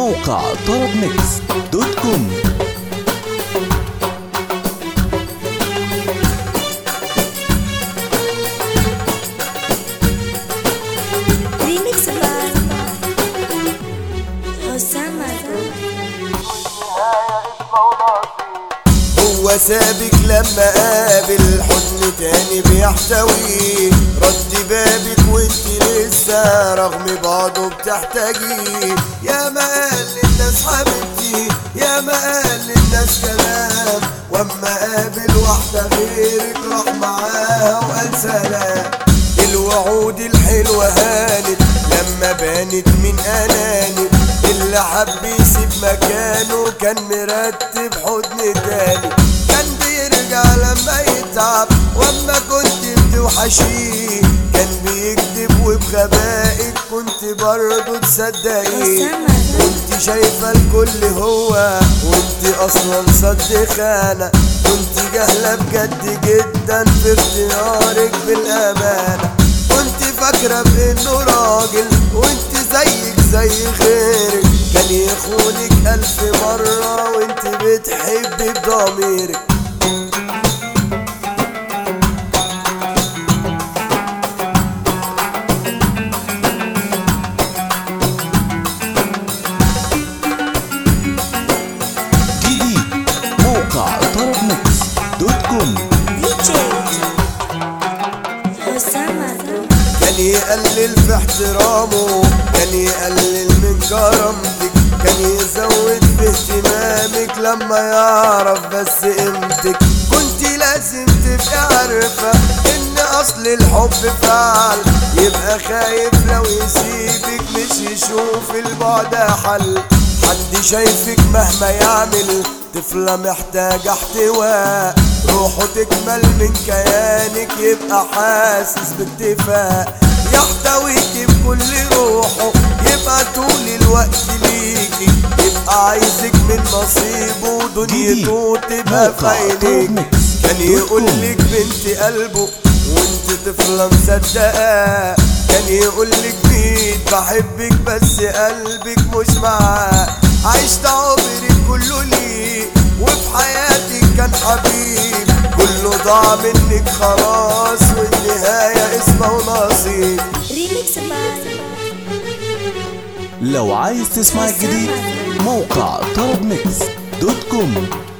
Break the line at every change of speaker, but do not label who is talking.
موقع طرب ميكس دوت كوم
ريميكس باي حسام
هو سابك لما قابل حضن تاني بيحتويه رد بابك وانت لسه رغم بعضه بتحتاجيه يا ما قال للناس حبيبتي يا ما قال للناس كلام واما قابل واحدة غيرك راح معاها وقال سلام الوعود الحلوة هانت لما بانت من اناني اللي حب يسيب مكانه كان مرتب حضن تاني كان بيرجع لما يتعب واما كنت بتوحشيه كان بيكذب وبغبائك كنت برضه تصدقيه كنت شايفة الكل هو وانت اصلا صدقانة كنت جاهلة بجد جدا في اختيارك بالامانة كنت فاكرة بانه راجل وانت زيك زي غيرك كان يخونك الف مرة وانت بتحبي بضميرك
جديد موقع طرب ميكس دوت كوم
دي جي حسام
كان يقلل في احترامه كان يقلل من كرامتك كان يزود في اهتمامك لما يعرف بس قيمتك كنت لازم تبقى عارفة ان اصل الحب فعل يبقى خايف لو يسيبك مش يشوف البعد حل حد شايفك مهما يعمل طفلة محتاجة احتواء روحه تكمل من كيانك يبقى حاسس باكتفاء يحتويك بكل روحه يبقى طول الوقت ليكي يبقى عايزك من نصيبه ودنيته تبقى في
موقع
عينيك
طرب ميكس
كان
دوت
يقولك بنت قلبه وانت طفلة مصدقاه كان يقولك ميت بحبك بس قلبك مش معاه عشت عمري كله ليه وفي حياتك كان حبيب كله ضاع منك خلاص والنهاية اسمه ونصيب
ريميكس باي
لو عايز تسمع الجديد موقع طرب ميكس دوت كوم